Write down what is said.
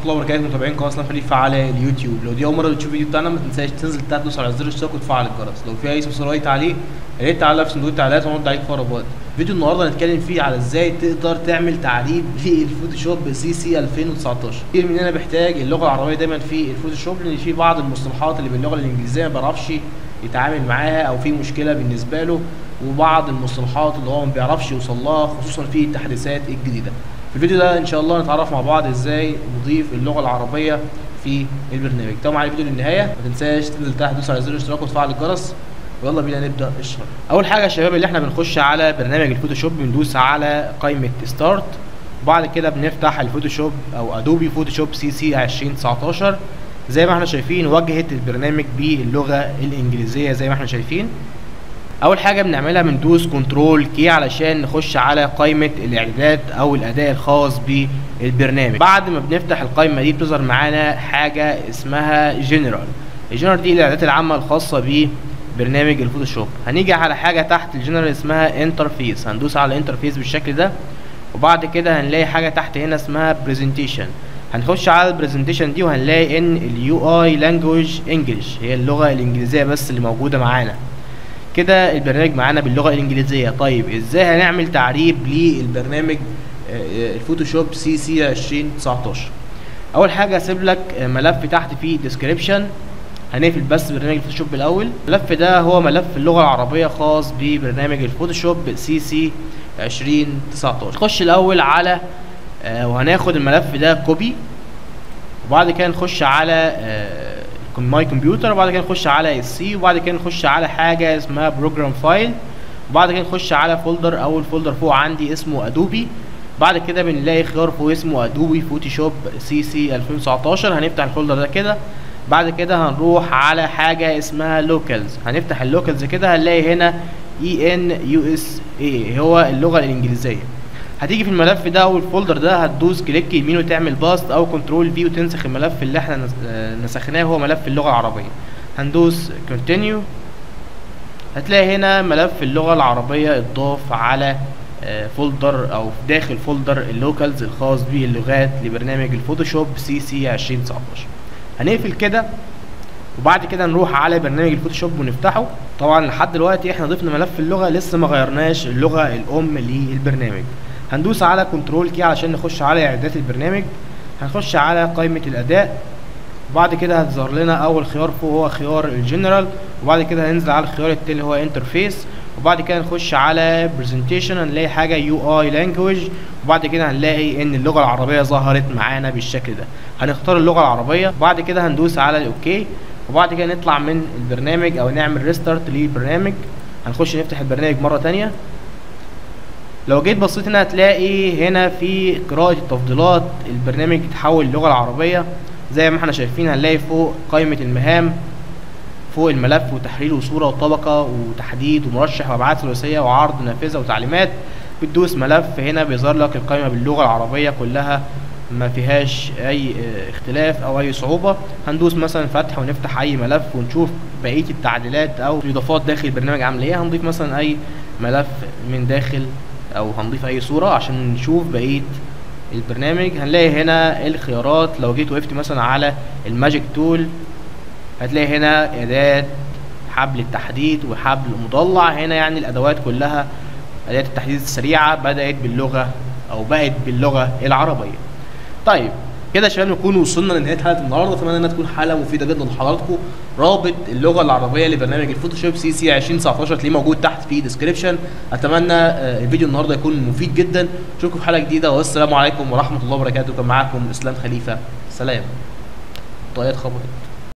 الله وبركاته متابعين قناه اسلام خليفه على اليوتيوب لو دي اول مره بتشوف فيديو بتاعنا ما تنساش تنزل تحت تدوس على زر الاشتراك وتفعل الجرس لو في اي استفسار اي تعليق يا ريت تعلق في صندوق التعليقات ونرد عليك في اقرب وقت فيديو النهارده هنتكلم فيه على ازاي تقدر تعمل تعريب للفوتوشوب سي سي 2019 كتير مننا بيحتاج اللغه العربيه دايما في الفوتوشوب لان في بعض المصطلحات اللي باللغه الانجليزيه ما بيعرفش يتعامل معاها او في مشكله بالنسبه له وبعض المصطلحات اللي هو ما بيعرفش يوصل لها خصوصا في التحديثات الجديده في الفيديو ده ان شاء الله نتعرف مع بعض ازاي نضيف اللغه العربيه في البرنامج طبعا على الفيديو للنهايه ما تنساش تنزل تحت تدوس على زر الاشتراك وتفعل الجرس ويلا بينا نبدا الشرح اول حاجه يا شباب اللي احنا بنخش على برنامج الفوتوشوب بندوس على قائمه ستارت وبعد كده بنفتح الفوتوشوب او ادوبي فوتوشوب سي سي 2019 زي ما احنا شايفين واجهه البرنامج باللغه الانجليزيه زي ما احنا شايفين اول حاجه بنعملها بندوس كنترول كي علشان نخش على قائمه الاعدادات او الاداء الخاص بالبرنامج بعد ما بنفتح القائمه دي بتظهر معانا حاجه اسمها جنرال الجنرال دي الاعدادات العامه الخاصه ببرنامج الفوتوشوب هنيجي على حاجه تحت الجنرال اسمها انترفيس هندوس على الانترفيس بالشكل ده وبعد كده هنلاقي حاجه تحت هنا اسمها برزنتيشن هنخش على البرزنتيشن دي وهنلاقي ان اليو اي لانجوج انجلش هي اللغه الانجليزيه بس اللي موجوده معانا كده البرنامج معانا باللغه الانجليزيه طيب ازاي هنعمل تعريب للبرنامج الفوتوشوب سي سي 2019 اول حاجه هسيب لك ملف تحت فيه ديسكريبشن هنقفل بس برنامج الفوتوشوب الاول الملف ده هو ملف اللغه العربيه خاص ببرنامج الفوتوشوب سي سي 2019 نخش الاول على آه وهناخد الملف ده كوبي وبعد كده نخش على آه ماي كمبيوتر وبعد كده نخش على السي وبعد كده نخش على حاجه اسمها بروجرام فايل وبعد كده نخش على فولدر اول فولدر فوق عندي اسمه ادوبي بعد كده بنلاقي خيار فوق اسمه ادوبي فوتوشوب سي سي 2019 هنفتح الفولدر ده كده بعد كده هنروح على حاجه اسمها لوكالز هنفتح اللوكالز كده هنلاقي هنا اي ان يو اس اي هو اللغه الانجليزيه هتيجي في الملف ده او الفولدر ده هتدوس كليك يمين وتعمل باست او كنترول في وتنسخ الملف اللي احنا نسخناه هو ملف اللغه العربيه هندوس كونتينيو هتلاقي هنا ملف اللغه العربيه اتضاف على فولدر او داخل فولدر اللوكالز الخاص باللغات لبرنامج الفوتوشوب سي سي 2019 هنقفل كده وبعد كده نروح على برنامج الفوتوشوب ونفتحه طبعا لحد دلوقتي احنا ضفنا ملف اللغه لسه ما غيرناش اللغه الام للبرنامج هندوس على كنترول كي علشان نخش على اعدادات البرنامج هنخش على قائمه الاداء وبعد كده هتظهر لنا اول خيار فوق هو خيار الجنرال وبعد كده هننزل على الخيار التاني اللي هو انترفيس وبعد كده نخش على برزنتيشن هنلاقي حاجه يو اي لانجوج وبعد كده هنلاقي ان اللغه العربيه ظهرت معانا بالشكل ده هنختار اللغه العربيه وبعد كده هندوس على الاوكي وبعد كده نطلع من البرنامج او نعمل ريستارت للبرنامج هنخش نفتح البرنامج مره تانية لو جيت بصيت هنا هتلاقي هنا في قراءة التفضيلات البرنامج يتحول للغة العربية زي ما احنا شايفين هنلاقي فوق قائمة المهام فوق الملف وتحرير وصورة وطبقة وتحديد ومرشح وابعاد ثلاثية وعرض نافذة وتعليمات بتدوس ملف هنا بيظهر لك القائمة باللغة العربية كلها ما فيهاش اي اختلاف او اي صعوبة هندوس مثلا فتح ونفتح اي ملف ونشوف بقية التعديلات او الاضافات داخل البرنامج عاملة ايه هنضيف مثلا اي ملف من داخل او هنضيف اي صورة عشان نشوف بقية البرنامج هنلاقي هنا الخيارات لو جيت وقفت مثلا على الماجيك تول هتلاقي هنا اداة حبل التحديد وحبل مضلع هنا يعني الادوات كلها اداة التحديد السريعة بدأت باللغة او بقت باللغة العربية طيب كده يا شباب نكون وصلنا لنهايه حلقه النهارده اتمنى انها تكون حلقه مفيده جدا لحضراتكم رابط اللغه العربيه لبرنامج الفوتوشوب سي سي 2019 تلاقيه موجود تحت في ديسكريبشن اتمنى الفيديو النهارده يكون مفيد جدا اشوفكم في حلقه جديده والسلام عليكم ورحمه الله وبركاته كان معاكم اسلام خليفه سلام طاقات خبطت